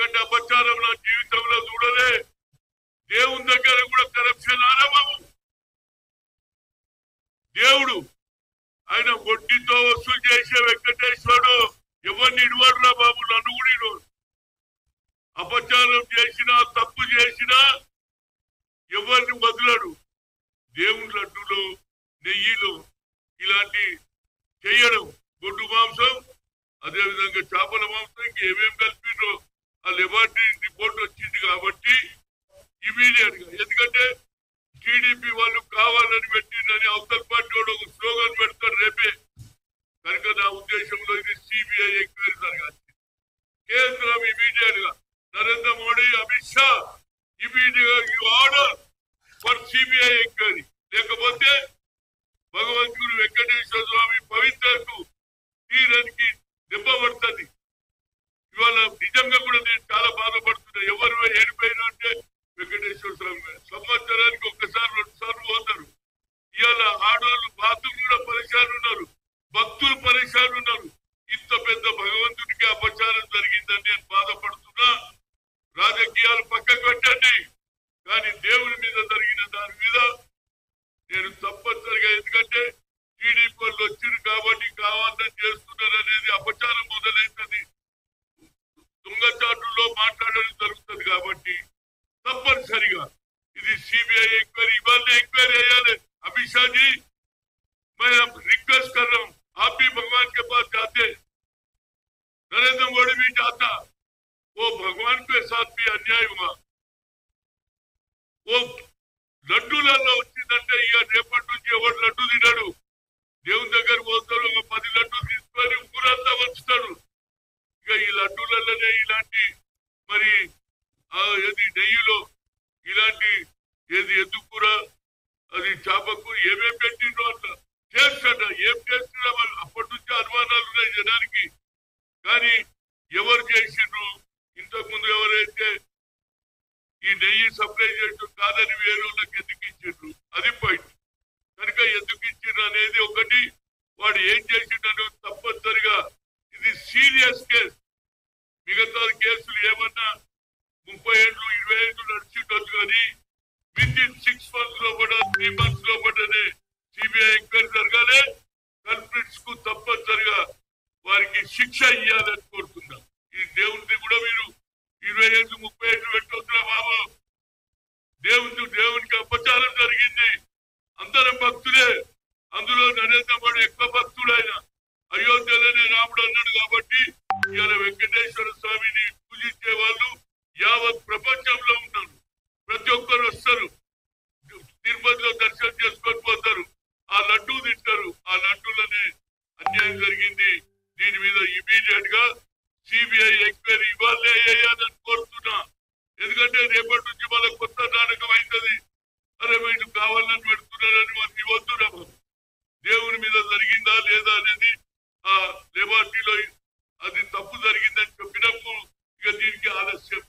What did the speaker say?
ఇంతకంటే అపచారం నా జీవితంలో చూడలే దేవుని దగ్గర కూడా కరప్షన్ ఆరంభము దేవుడు ఆయన వడ్డీతో వసూలు చేసే వెంకటేశ్వరుడు ఎవరిని ఇడవడురా బాబు నన్ను కూడా ఇడవడు అపచారం చేసినా తప్పు చేసినా ఎవరిని వదలడు దేవుని లడ్డులో నెయ్యిలో ఇలాంటి చేయడం గొడ్డు మాంసం అదేవిధంగా చేపల మాంసం ఇంకేమేం కలిపినో ఆ లెబార్టరీ రిపోర్ట్ వచ్చింది కాబట్టి ఇమీడియట్ గా ఎందుకంటే టీడీపీ వాళ్ళు కావాలని పెట్టిందని అవతల పార్టీ వాడు ఒక స్లోగన్ పెడతారు రేపే కనుక నా ఉద్దేశంలో ఇది సిబిఐ ఎంక్వైరీ జరగాలి కేంద్రం ఇమీడియట్ గా నరేంద్ర మోడీ అమిత్ షా ఇమీడియట్ గా ఆర్డర్ ఫర్ సిబిఐ ఎంక్వైరీ లేకపోతే భగవంతుడు వెంకటేశ్వర స్వామి పవిత్రకు తీరానికి దెబ్బ పడుతుంది ఇవాళ నిజంగా కూడా నేను చాలా బాధపడుతున్నా ఎవరు ఏడిపోయినా అంటే వెంకటేశ్వర స్వామి గారు. సంవత్సరానికి ఒక్కసారి రెండు సార్లు పోతారు ఇవాళ ఆడవాళ్ళు బాతులు కూడా పరిశాలు ఉన్నారు భక్తులు పరిశాలు ఉన్నారు ఇంత పెద్ద భగవంతుడికి అపచారం జరిగిందని నేను బాధపడుతున్నా రాజకీయాలు పక్కకు పెట్టండి కానీ దేవుని మీద జరిగిన దాని మీద నేను తప్పనిసరిగా ఎందుకంటే టీడీపీ వాళ్ళు వచ్చారు కాబట్టి కావాలని చేస్తున్నారు అనేది అపచారం మొదలైతుంది దొంగచాటుల్లో మాట్లాడడం జరుగుతుంది కాబట్టి తప్పనిసరిగా ఇది సిబిఐ ఎంక్వైరీ ఇవాళ ఎంక్వైరీ అయ్యాలి अमित शाह जी मैं अब रिक्वेस्ट कर रहा हूँ आप भी भगवान के पास जाते नरेंद्र मोदी भी जाता वो भगवान के साथ भी अन्याय हुआ वो లడ్డూలలో వచ్చిందంటే ఇక రేపటి నుంచి ఎవరు లడ్డు తినడు దేవుని దగ్గర పోతాడు ఒక పది లడ్డూలు తీసుకొని ఊరంతా వచ్చుతాడు ఇక ఈ లడ్డూలలోనే ఇలాంటి మరి ఆ ఏది నెయ్యిలో ఇలాంటి ఏది ఎద్దుకూర అది చేపకూర ఏమేం పెట్టిండ్రో అట్లా టేస్ట్ అట ఏం టేస్ట్ అప్పటి నుంచి అనుమానాలు ఉన్నాయి జనానికి కానీ ఎవరు చేసిండ్రు ఇంతకు ముందు ఎవరైతే ఈ నెయ్యి సప్లై చేయడం కాదని వేరే వాళ్ళకి ఎందుకు ఇచ్చిండ్రు అది పాయింట్ కనుక ఎందుకు ఇచ్చిండ్రు అనేది ఒకటి వాడు ఏం చేసిండను తప్పనిసరిగా ఇది సీరియస్ కేసు మిగతా కేసులు ఏమన్నా ముప్పై ఏళ్ళు ఇరవై ఏళ్ళు నడిచిండొచ్చు కానీ విత్ ఇన్ సిక్స్ మంత్స్ లో కూడా త్రీ మంత్స్ లో కూడా సిబిఐ ఎంక్వైరీ జరగాలి కల్ప్రిట్స్ కు తప్పనిసరిగా వారికి శిక్ష ఇవ్వాలని కోరుతున్నాం ఈ దేవుడిని కూడా మీరు ఇరవై ఏళ్ళు ముప్పై ఏళ్ళు పెట్టొద్దురా బాబు దేవుడు దేవునికి అపచారం జరిగింది అందరం భక్తులే అందులో నరేంద్ర మోడీ ఎక్కువ భక్తుడు ఆయన అయోధ్యలోనే రాముడు అన్నాడు కాబట్టి ఇవాళ వెంకటేశ్వర స్వామిని పూజించే వాళ్ళు యావత్ ప్రపంచంలో ఉన్నారు ప్రతి ఒక్కరు వస్తారు తిరుపతిలో దర్శనం చేసుకొని పోతారు ఆ లడ్డూ తింటారు ఆ లడ్డూలనే అన్యాయం జరిగింది దీని మీద ఇమీడియట్ గా సిబిఐ ఎంక్వైరీ ఇవ్వాలే వేయాలని కోరుతున్నా ఎందుకంటే రేపటి నుంచి వాళ్ళ కొత్త నాటకం అవుతుంది అరే వీళ్ళు కావాలని పెడుతున్నారని మనకి వద్దురా బాబు. దేవుని మీద జరిగిందా లేదా అనేది ఆ లెబార్టరీలో అది తప్పు జరిగిందని చెప్పినప్పుడు ఇక దీనికి ఆలస్యం